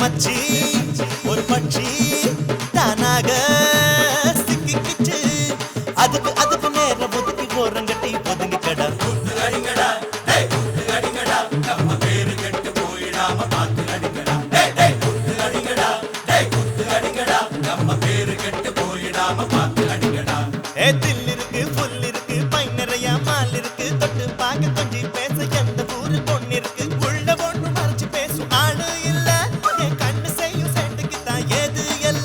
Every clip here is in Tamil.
மச்சி ஒரு பட்சி தானாக சிக்கிக்கிச்சு அதுக்கு அதுக்கு நேரம் ஒதுக்கி போறங்கட்டி ஒதுங்கி கடா ஏ தில் இருக்கு புல் இருக்கு பை நிறைய மால் இருக்கு தொட்டு பார்க்க கொஞ்சி பேச எந்த ஊரு பொண்ணு இருக்கு உள்ள ஒண்ணு மறைச்சு பேசும் ஆளு இல்ல என் கண்ணு செய்யும் செட்டுக்கு தான் ஏது இல்ல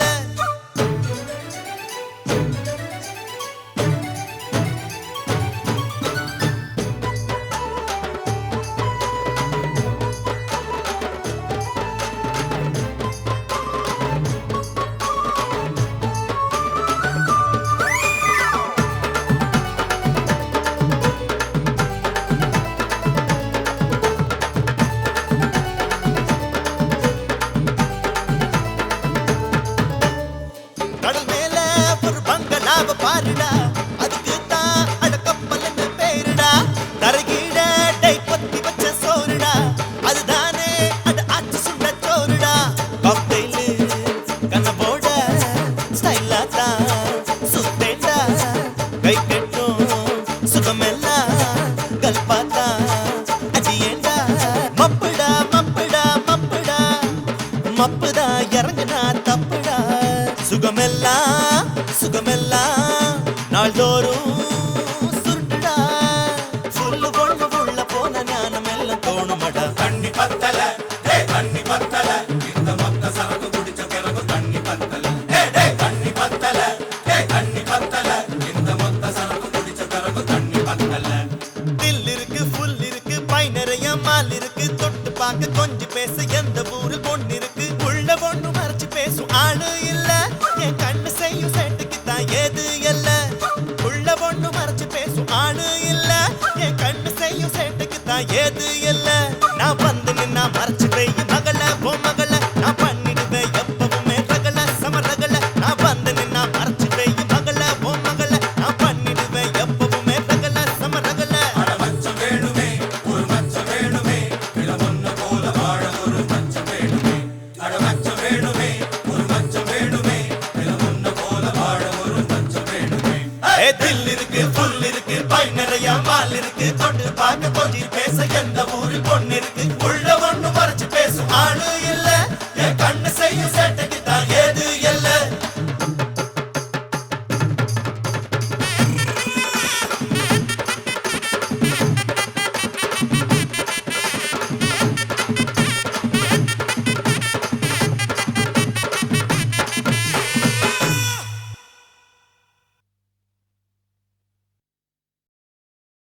கடல் மேல ஒரு பங்களாவ பாருடா அதுக்கு தான் அடக்கப்பல்னு பேருடா தரகீழ டை பத்தி வச்ச சோறுடா அதுதானே அட ஆச்சு சுண்ட சோறுடா காக்டெயிலு கண்ணபோட ஸ்டைலா தான் சுத்தேண்டா கை கட்டும் சுகமெல்லாம் கல்பாத்தா அடியேண்டா மப்புடா மப்புடா மப்புடா மப்புதா இறங்குனா தப்புடா சுகமெல்லாம் சுகமெல்லாம் நாள்தோறும் சுருட்டுடா சொல்லு கொண்டு உள்ள போன ஞானம் எல்லாம் தோணுமடா தண்ணி பத்தல டே தண்ணி பத்தல இந்த மொத்த சரக்கு குடிச்ச பிறகு தண்ணி பத்தல டே டே தண்ணி பத்தல டே தண்ணி பத்தல இந்த மொத்த சரக்கு குடிச்ச பிறகு தண்ணி பத்தல தில் இருக்கு புல் இருக்கு பை நிறைய மால் இருக்கு தொட்டு பார்க்க கொஞ்சி பேச எந்த ஊரு பொண்ணு இருக்கு உள்ள பொண்ணு மறைச்சு பேசும் ஆளு இல்ல என் கண்ணு செய்யும் சேட்டுக்கு தான் ஏது இல்ல உள்ள பொண்ணு மறைச்சு பேசும் ஆளு இல்ல என் கண்ணு செய்யும் சேட்டுக்கு தான் ஏது இல்ல நான் வந்து நின்னா மறைச்சு பெய்ய மகள போ மகள நான் பண்ணிடுவேன் எப்பவுமே ரகல சம ரகல நான் வந்து நின்னா மறைச்சு பெய்ய மகள போ மகள நான் பண்ணிடுவேன் எப்பவுமே ரகல சம ரகல அட மச்சம் வேணுமே ஒரு மச்சம் வேணுமே இளமொன்ன போல வாழ ஒரு மச்சம் வேணுமே அட மச்சம் வேணுமே ஒரு மச்சம் வேணுமே இளமொன்ன போல வாழ ஒரு மச்சம் வேணுமே ஏ தில் இருக்கு புல் இருக்கு பை நிறைய மால் இருக்கு தொட்டு பார்க்க கொஞ்சி பேச எந்த ஊரு பொண்ணு இருக்கு உள்ள ஒண்ணு மறைச்சு பேசும் ஆளு இல்ல